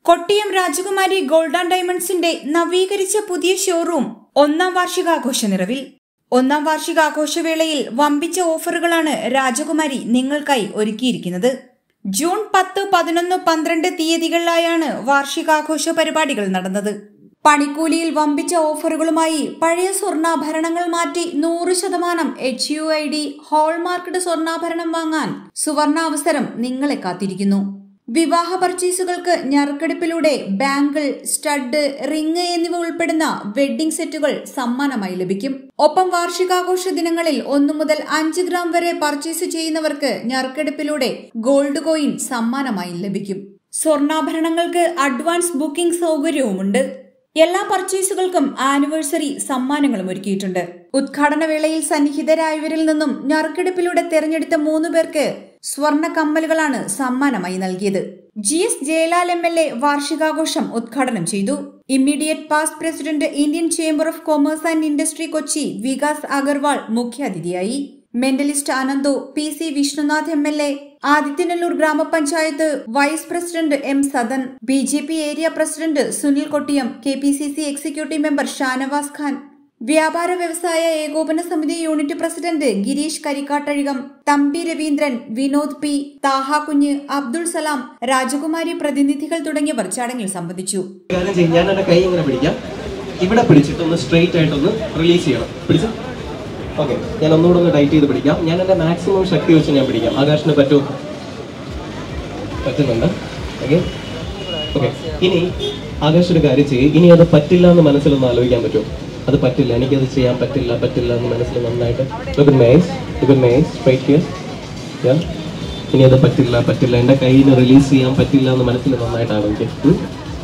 കൊട്ടിയം രാജകുമാരി gold and ഡയമണ്ട്സിന്റെ നവീകരിച്ച പുതിയ ഷോറൂം ഒന്നാം വാർഷികാഘോഷ നിറവിൽ ഒന്നാം വാർഷികാഘോഷവേളയിൽ വമ്പിച്ച ഓഫറുകളാണ് രാജകുമാരി നിങ്ങൾക്കായി ഒരുക്കിയിരിക്കുന്നത് ജൂൺ പത്ത് പതിനൊന്ന് പന്ത്രണ്ട് തീയതികളിലായാണ് വാർഷികാഘോഷ പരിപാടികൾ നടന്നത് പണിക്കൂലിയിൽ വമ്പിച്ച ഓഫറുകളുമായി പഴയ സ്വർണ്ണാഭരണങ്ങൾ മാറ്റി നൂറ് ശതമാനം H U I D hallmarked സ്വർണ്ണാഭരണം വാങ്ങാൻ സുവർണാവസരം നിങ്ങളെ കാത്തിരിക്കുന്നു വിവാഹ പർച്ചേസുകൾക്ക് ഞറുക്കെടുപ്പിലൂടെ ബാങ്കിൾ സ്റ്റഡ് റിംഗ് എന്നിവ ഉൾപ്പെടുന്ന വെഡ്ഡിംഗ് സെറ്റുകൾ സമ്മാനമായി ലഭിക്കും ഒപ്പം വാർഷികാഘോഷ ദിനങ്ങളിൽ ഒന്നു മുതൽ അഞ്ച് ഗ്രാം വരെ പർച്ചേസ് ചെയ്യുന്നവർക്ക് ഞറുക്കെടുപ്പിലൂടെ ഗോൾഡ് കോയിൻ സമ്മാനമായി ലഭിക്കും സ്വർണ്ണാഭരണങ്ങൾക്ക് അഡ്വാൻസ് ബുക്കിംഗ് സൗകര്യവുമുണ്ട് എല്ലാ പർച്ചേസുകൾക്കും ആനിവേഴ്സറി സമ്മാനങ്ങളും ഒരുക്കിയിട്ടുണ്ട് ഉദ്ഘാടന വേളയിൽ സന്നിഹിതരായവരിൽ നിന്നും ഞറുക്കെടുപ്പിലൂടെ തെരഞ്ഞെടുത്ത മൂന്ന് പേർക്ക് സ്വർണ്ണ കമ്മലുകളാണ് സമ്മാനമായി നൽകിയത് G S Jayalal M L A വാർഷികാഘോഷം ഉദ്ഘാടനം ചെയ്തു immediate past president Indian chamber of commerce and industry Kochi Vikas Agarwal മുഖ്യാതിഥിയായി mentalist Ananthu P C Vishnunath M L A Adithyanallur ഗ്രാമപഞ്ചായത്ത് vice president M Sadan B J P area president Sunil Kottiyam K P C C executive member Shanavas Khan വ്യാപാര വ്യവസായ ഏകോപന സമിതി unit president Girish Karikkattazhikam Thampi Raveendran Vinod P Thaha Kunju Abdul സലാം രാജകുമാരി പ്രതിനിധികൾ തുടങ്ങിയവർ ചടങ്ങിൽ സംബന്ധിച്ചു കാര്യം ചെയ്യും ഞാൻ എന്റെ കൈ ഇങ്ങനെ പിടിക്കാം ഇവിടെ പിടിച്ചിട്ട് ഒന്ന് സ്ട്രെയിറ്റ് ആയിട്ടൊന്ന് റിലീസ് ചെയ്യണം പിടിച്ചു ഓക്കെ ഞാൻ ഒന്നുകൂടെ ഒന്ന് ടൈറ്റ് ചെയ്ത് പിടിക്കാം ഞാൻ എന്റെ മാക്സിമം ശക്തി വെച്ച് ഞാൻ പിടിക്കാം ആകാശിന് പറ്റുമോ പറ്റുന്നുണ്ട് ഓക്കെ ഓക്കെ ഇനി ആകാശ് ഒരു കാര്യം ചെയ്യും ഇനി അത് പറ്റില്ല എന്ന് മനസ്സിലൊന്ന് ആലോചിക്കാൻ പറ്റുമോ അത് പറ്റില്ല എനിക്കത് ചെയ്യാൻ പറ്റില്ല പറ്റില്ല എന്ന് മനസ്സിൽ നന്നായിട്ട് look maze look maze straight here ഇനി അത് പറ്റില്ല പറ്റില്ല എൻ്റെ കയ്യിൽ നിന്ന് റിലീസ് ചെയ്യാൻ പറ്റില്ല എന്ന് മനസ്സിൽ നന്നായിട്ട് ആലോചിക്കും ഉം?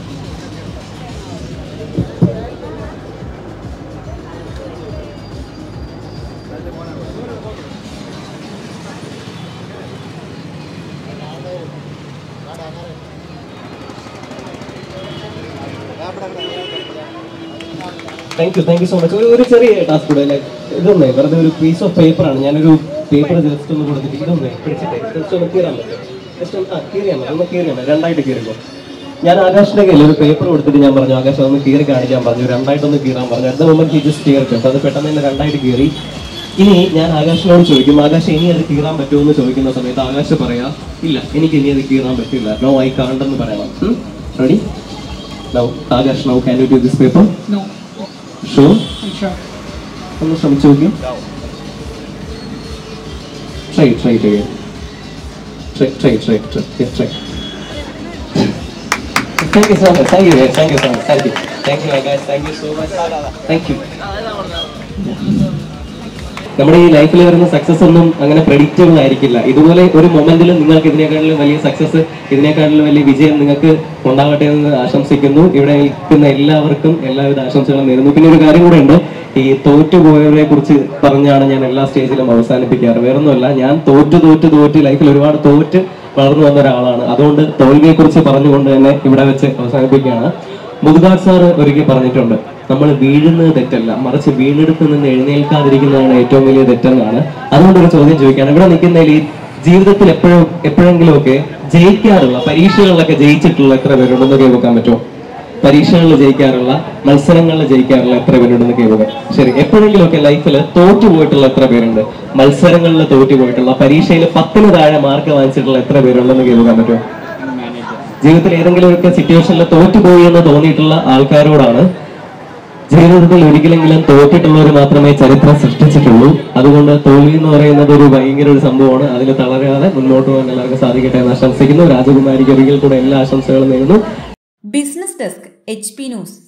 Thank you thank you so much ഒരു ഒരു ചെറിയ ടാസ്ക് കൂടെ ലൈക്ക് ഇതൊന്നേ വെറുതെ ഒരു പീസ് ഓഫ് പേപ്പറാണ് ഞാനൊരു പേപ്പർ ജസ്റ്റ് ഒന്ന് കൊടുത്തിട്ട് ഇതൊന്നേ പിടിച്ചിട്ടേ ജസ്റ്റ് ഒന്ന് കീറാൻ പറ്റും ജസ്റ്റ് ഒന്ന് ആ കീറിയാൽ മതി ഒന്ന് കീറിയാൽ മതി രണ്ടായിട്ട് കീറുമ്പോൾ ഞാൻ ആകാശിന്റെ കയ്യിൽ ഒരു പേപ്പർ കൊടുത്തിട്ട് ഞാൻ പറഞ്ഞു ആകാശം ഒന്ന് കീറി കാണിക്കാൻ പറഞ്ഞു രണ്ടായിട്ടൊന്ന് കീറാൻ പറഞ്ഞു അടുത്ത മൊമെന്റ് ഹി ജസ്റ്റ് കീറിട്ടുണ്ട് അത് പെട്ടെന്ന് തന്നെ രണ്ടായിട്ട് കീറി ഇനി ഞാൻ ആകാശിനോട് ചോദിക്കും ആകാശ് ഇനി അത് കീറാൻ പറ്റുമോ എന്ന് ചോദിക്കുന്ന സമയത്ത് ആകാശ് പറയാ ഇല്ല എനിക്ക് ഇനി അത് കീറാൻ പറ്റില്ല നോ ഐ കാണ്ടെന്ന് പറയണം ready now Akash now can you do this paper No, sure I'm sure. ഒന്ന് ശ്രമിച്ചു നോക്കിയോ try try try try try try try try thank you so much thank you thank you so much thank you thank you guys thank you so much thank you നമ്മുടെ ഈ ലൈഫിൽ വരുന്ന success ഒന്നും അങ്ങനെ predictable ആയിരിക്കില്ല ഇതുപോലെ ഒരു മൊമെന്റിൽ നിങ്ങൾക്ക് ഇതിനേക്കാളും വലിയ സക്സസ് ഇതിനേക്കാളും വലിയ വിജയം നിങ്ങൾക്ക് ഉണ്ടാവട്ടെ എന്ന് ആശംസിക്കുന്നു ഇവിടെ നിൽക്കുന്ന എല്ലാവർക്കും എല്ലാവിധ ആശംസകളും നേരുന്നു പിന്നെ ഒരു കാര്യം കൂടെ ഉണ്ട് ഈ തോറ്റുപോയവരെ കുറിച്ച് പറഞ്ഞാണ് ഞാൻ എല്ലാ സ്റ്റേജിലും അവസാനിപ്പിക്കാറ് വേറൊന്നുമല്ല ഞാൻ തോറ്റു തോറ്റു തോറ്റ് ലൈഫിൽ ഒരുപാട് തോറ്റ് വളർന്നു വന്ന ഒരാളാണ് അതുകൊണ്ട് തോൽവിയെ കുറിച്ച് പറഞ്ഞുകൊണ്ട് തന്നെ ഇവിടെ വെച്ച് അവസാനിപ്പിക്കുകയാണ് മുതുകാട് സാറ് ഒരിക്കൽ പറഞ്ഞിട്ടുണ്ട് നമ്മൾ വീഴുന്നത് തെറ്റല്ല മറിച്ച് വീണെടുത്ത് നിന്ന് എഴുന്നേൽക്കാതിരിക്കുന്നതാണ് ഏറ്റവും വലിയ തെറ്റെന്നാണ് അതുകൊണ്ട് ഒരു ചോദ്യം ചോദിക്കുകയാണ് ഇവിടെ നിൽക്കുന്നതിൽ ഈ ജീവിതത്തിൽ എപ്പോഴും എപ്പോഴെങ്കിലും ഒക്കെ ജയിക്കാറുള്ള പരീക്ഷകളിലൊക്കെ ജയിച്ചിട്ടുള്ള എത്ര പേരുണ്ടെന്ന് കേൾക്കാൻ പറ്റുമോ പരീക്ഷകളിൽ ജയിക്കാറുള്ള മത്സരങ്ങളിൽ ജയിക്കാറുള്ള എത്ര പേരുണ്ടെന്ന് കേൾക്കുക ശരി എപ്പോഴെങ്കിലും ഒക്കെ ലൈഫിൽ തോറ്റു പോയിട്ടുള്ള എത്ര പേരുണ്ട് മത്സരങ്ങളിൽ തോറ്റു പോയിട്ടുള്ള പരീക്ഷയിൽ പത്തിന് താഴെ മാർക്ക് വാങ്ങിച്ചിട്ടുള്ള എത്ര പേരുണ്ടെന്ന് കേൾക്കാൻ പറ്റുമോ ജീവിതത്തിൽ ഏതെങ്കിലും ഒക്കെ സിറ്റുവേഷനിൽ തോറ്റുപോയി എന്ന് തോന്നിയിട്ടുള്ള ആൾക്കാരോടാണ് ജീവിതത്തിൽ ഒരിക്കലെങ്കിലും തോറ്റിട്ടുള്ളവർ മാത്രമേ ചരിത്രം സൃഷ്ടിച്ചിട്ടുള്ളൂ അതുകൊണ്ട് തോൽവി എന്ന് പറയുന്നത് ഒരു ഭയങ്കര ഒരു സംഭവമാണ് അതിൽ തളരാതെ മുന്നോട്ട് പോകാൻ എല്ലാവർക്കും സാധിക്കട്ടെ എന്ന് ആശംസിക്കുന്നു രാജകുമാരിക്ക് ഒരിക്കൽ കൂടെ എല്ലാ ആശംസകളും നേരുന്നു business desk H P news